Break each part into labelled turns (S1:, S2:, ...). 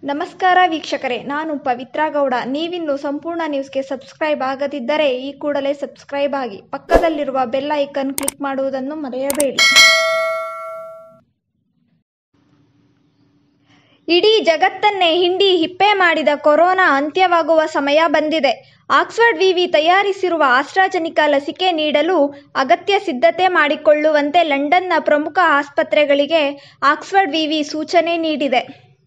S1: ನಮಸ್ಕಾರ ವೀಕ್ಷಕರೇ ನಾನು ಪವಿತ್ರ ಗೌಡ ನೀವಿನ್ನು ಸಂಪೂರ್ಣ ನ್ಯೂಸ್ಗೆ ಸಬ್ಸ್ಕ್ರೈಬ್ ಆಗದಿದ್ದರೆ ಈ ಕೂಡಲೇ ಸಬ್ಸ್ಕ್ರೈಬ್ ಆಗಿ ಪಕ್ಕದಲ್ಲಿರುವ ಬೆಲ್ ಐಕನ್ ಕ್ಲಿಕ್ ಮಾಡುವುದನ್ನು ಮರೆಯಬೇಡಿ ಇಡೀ ಜಗತ್ತನ್ನೇ ಹಿಂಡಿ ಹಿಪ್ಪೆ ಮಾಡಿದ ಕೊರೋನಾ ಅಂತ್ಯವಾಗುವ ಸಮಯ ಬಂದಿದೆ ಆಕ್ಸ್ಫರ್ಡ್ ವಿವಿ ತಯಾರಿಸಿರುವ ಆಸ್ಟ್ರಾಜೆನಿಕಾ ಲಸಿಕೆ ನೀಡಲು ಅಗತ್ಯ ಸಿದ್ಧತೆ ಮಾಡಿಕೊಳ್ಳುವಂತೆ ಲಂಡನ್ನ ಪ್ರಮುಖ ಆಸ್ಪತ್ರೆಗಳಿಗೆ ಆಕ್ಸ್ಫರ್ಡ್ ವಿವಿ ಸೂಚನೆ ನೀಡಿದೆ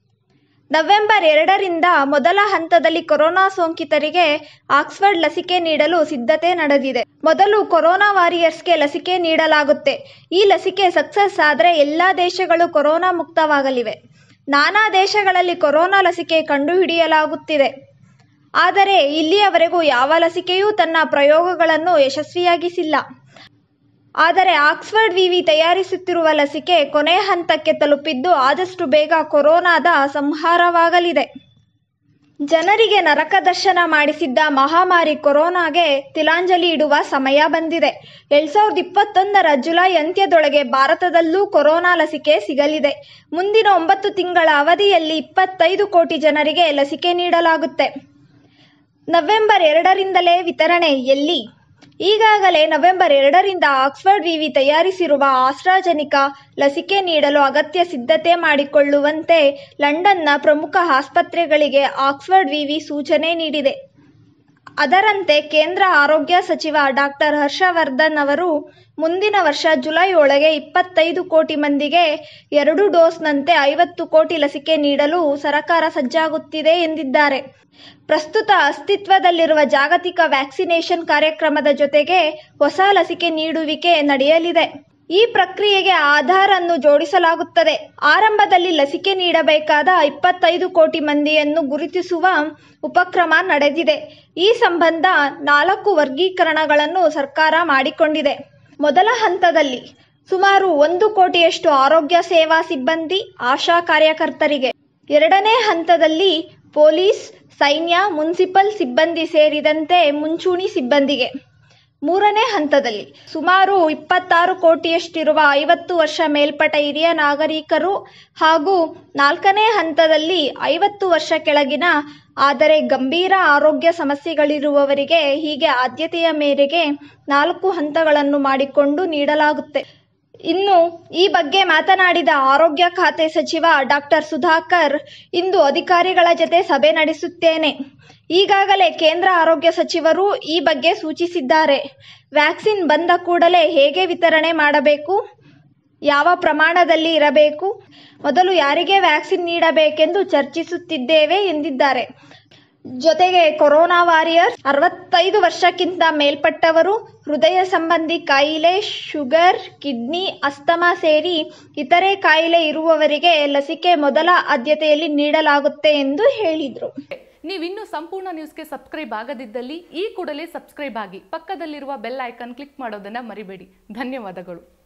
S1: ನವೆಂಬರ್ ಎರಡರಿಂದ ಮೊದಲ ಹಂತದಲ್ಲಿ ಕೊರೋನಾ ಸೋಂಕಿತರಿಗೆ ಆಕ್ಸ್ಫರ್ಡ್ ಲಸಿಕೆ ನೀಡಲು ಸಿದ್ಧತೆ ನಡೆದಿದೆ ಮೊದಲು ಕೊರೋನಾ ವಾರಿಯರ್ಸ್ಗೆ ಲಸಿಕೆ ನೀಡಲಾಗುತ್ತೆ ಈ ಲಸಿಕೆ ಸಕ್ಸಸ್ ಆದರೆ ಎಲ್ಲ ದೇಶಗಳು ಕೊರೋನಾ ಮುಕ್ತವಾಗಲಿವೆ ನಾನಾ ದೇಶಗಳಲ್ಲಿ ಕೊರೋನಾ ಲಸಿಕೆ ಕಂಡುಹಿಡಿಯಲಾಗುತ್ತಿದೆ ಆದರೆ ಇಲ್ಲಿಯವರೆಗೂ ಯಾವ ಲಸಿಕೆಯೂ ತನ್ನ ಪ್ರಯೋಗಗಳನ್ನು ಯಶಸ್ವಿಯಾಗಿಸಿಲ್ಲ ಆದರೆ ಆಕ್ಸ್ಫರ್ಡ್ ವಿವಿ ತಯಾರಿಸುತ್ತಿರುವ ಲಸಿಕೆ ಕೊನೆ ಹಂತಕ್ಕೆ ತಲುಪಿದ್ದು ಆದಷ್ಟು ಬೇಗ ಕೊರೋನಾದ ಸಂಹಾರವಾಗಲಿದೆ ಜನರಿಗೆ ನರಕ ದರ್ಶನ ಮಾಡಿಸಿದ್ದ ಮಹಾಮಾರಿ ಕೊರೋನಾಗೆ ತಿಲಾಂಜಲಿ ಇಡುವ ಸಮಯ ಬಂದಿದೆ ಎರಡ್ ಸಾವಿರದ ಇಪ್ಪತ್ತೊಂದರ ಜುಲೈ ಅಂತ್ಯದೊಳಗೆ ಭಾರತದಲ್ಲೂ ಕೊರೋನಾ ಲಸಿಕೆ ಸಿಗಲಿದೆ ಮುಂದಿನ ಒಂಬತ್ತು ತಿಂಗಳ ಅವಧಿಯಲ್ಲಿ ಇಪ್ಪತ್ತೈದು ಕೋಟಿ ಜನರಿಗೆ ಲಸಿಕೆ ನೀಡಲಾಗುತ್ತೆ ನವೆಂಬರ್ ಎರಡರಿಂದಲೇ ವಿತರಣೆ ಎಲ್ಲಿ ಈಗಾಗಲೇ ನವೆಂಬರ್ ಎರಡರಿಂದ ಆಕ್ಸ್ಫರ್ಡ್ ವಿವಿ ತಯಾರಿಸಿರುವ ಆಸ್ಟ್ರಾಜೆನಿಕಾ ಲಸಿಕೆ ನೀಡಲು ಅಗತ್ಯ ಸಿದ್ಧತೆ ಮಾಡಿಕೊಳ್ಳುವಂತೆ ಲಂಡನ್ನ ಪ್ರಮುಖ ಆಸ್ಪತ್ರೆಗಳಿಗೆ ಆಕ್ಸ್ಫರ್ಡ್ ವಿವಿ ಸೂಚನೆ ನೀಡಿದೆ ಅದರಂತೆ ಕೇಂದ್ರ ಆರೋಗ್ಯ ಸಚಿವ ಡಾಕ್ಟರ್ ಹರ್ಷವರ್ಧನ್ ಅವರು ಮುಂದಿನ ವರ್ಷ ಜುಲೈ ಒಳಗೆ ಇಪ್ಪತ್ತೈದು ಕೋಟಿ ಮಂದಿಗೆ ಎರಡು ಡೋಸ್ನಂತೆ ಐವತ್ತು ಕೋಟಿ ಲಸಿಕೆ ನೀಡಲು ಸರಕಾರ ಸಜ್ಜಾಗುತ್ತಿದೆ ಎಂದಿದ್ದಾರೆ ಪ್ರಸ್ತುತ ಅಸ್ತಿತ್ವದಲ್ಲಿರುವ ಜಾಗತಿಕ ವ್ಯಾಕ್ಸಿನೇಷನ್ ಕಾರ್ಯಕ್ರಮದ ಜೊತೆಗೆ ಹೊಸ ಲಸಿಕೆ ನೀಡುವಿಕೆ ನಡೆಯಲಿದೆ ಈ ಪ್ರಕ್ರಿಯೆಗೆ ಆಧಾರ್ ಅನ್ನು ಜೋಡಿಸಲಾಗುತ್ತದೆ ಆರಂಭದಲ್ಲಿ ಲಸಿಕೆ ನೀಡಬೇಕಾದ ಇಪ್ಪತ್ತೈದು ಕೋಟಿ ಮಂದಿಯನ್ನು ಗುರುತಿಸುವ ಉಪಕ್ರಮ ನಡೆದಿದೆ ಈ ಸಂಬಂಧ ನಾಲ್ಕು ವರ್ಗೀಕರಣಗಳನ್ನು ಸರ್ಕಾರ ಮಾಡಿಕೊಂಡಿದೆ ಮೊದಲ ಹಂತದಲ್ಲಿ ಸುಮಾರು ಒಂದು ಕೋಟಿಯಷ್ಟು ಆರೋಗ್ಯ ಸೇವಾ ಸಿಬ್ಬಂದಿ ಆಶಾ ಕಾರ್ಯಕರ್ತರಿಗೆ ಎರಡನೇ ಹಂತದಲ್ಲಿ ಪೊಲೀಸ್ ಸೈನ್ಯ ಮುನ್ಸಿಪಲ್ ಸಿಬ್ಬಂದಿ ಸೇರಿದಂತೆ ಮುಂಚೂಣಿ ಸಿಬ್ಬಂದಿಗೆ ಮೂರನೇ ಹಂತದಲ್ಲಿ ಸುಮಾರು ಇಪ್ಪತ್ತಾರು ಕೋಟಿಯಷ್ಟಿರುವ ಐವತ್ತು ವರ್ಷ ಮೇಲ್ಪಟ್ಟ ಹಿರಿಯ ನಾಗರಿಕರು ಹಾಗೂ ನಾಲ್ಕನೇ ಹಂತದಲ್ಲಿ ಐವತ್ತು ವರ್ಷ ಕೆಳಗಿನ ಆದರೆ ಗಂಭೀರ ಆರೋಗ್ಯ ಸಮಸ್ಯೆಗಳಿರುವವರಿಗೆ ಹೀಗೆ ಆದ್ಯತೆಯ ಮೇರೆಗೆ ನಾಲ್ಕು ಹಂತಗಳನ್ನು ಮಾಡಿಕೊಂಡು ನೀಡಲಾಗುತ್ತೆ ಇನ್ನು ಈ ಬಗ್ಗೆ ಮಾತನಾಡಿದ ಆರೋಗ್ಯ ಖಾತೆ ಸಚಿವ ಡಾಕ್ಟರ್ ಸುಧಾಕರ್ ಇಂದು ಅಧಿಕಾರಿಗಳ ಜತೆ ಸಭೆ ನಡೆಸುತ್ತೇನೆ ಈಗಾಗಲೇ ಕೇಂದ್ರ ಆರೋಗ್ಯ ಸಚಿವರು ಈ ಬಗ್ಗೆ ಸೂಚಿಸಿದ್ದಾರೆ ವ್ಯಾಕ್ಸಿನ್ ಬಂದ ಕೂಡಲೇ ಹೇಗೆ ವಿತರಣೆ ಮಾಡಬೇಕು ಯಾವ ಪ್ರಮಾಣದಲ್ಲಿ ಇರಬೇಕು ಮೊದಲು ಯಾರಿಗೆ ವ್ಯಾಕ್ಸಿನ್ ನೀಡಬೇಕೆಂದು ಚರ್ಚಿಸುತ್ತಿದ್ದೇವೆ ಎಂದಿದ್ದಾರೆ ಜೊತೆಗೆ ಕೊರೋನಾ ವಾರಿಯರ್ಸ್ ಅರವತ್ತೈದು ವರ್ಷಕ್ಕಿಂತ ಮೇಲ್ಪಟ್ಟವರು ಹೃದಯ ಸಂಬಂಧಿ ಕಾಯಿಲೆ ಶುಗರ್ ಕಿಡ್ನಿ ಅಸ್ತಮಾ ಸೇರಿ ಇತರೆ ಕಾಯಿಲೆ ಇರುವವರಿಗೆ ಲಸಿಕೆ ಮೊದಲ ಆದ್ಯತೆಯಲ್ಲಿ ನೀಡಲಾಗುತ್ತೆ ಎಂದು ಹೇಳಿದರು
S2: ನೀವಿನ್ನೂ ಸಂಪೂರ್ಣ ನ್ಯೂಸ್ಗೆ ಸಬ್ಸ್ಕ್ರೈಬ್ ಆಗದಿದ್ದಲ್ಲಿ ಈ ಕೂಡಲೇ ಸಬ್ಸ್ಕ್ರೈಬ್ ಆಗಿ ಪಕ್ಕದಲ್ಲಿರುವ ಬೆಲ್ ಐಕಾನ್ ಕ್ಲಿಕ್ ಮಾಡೋದನ್ನ ಮರಿಬೇಡಿ ಧನ್ಯವಾದಗಳು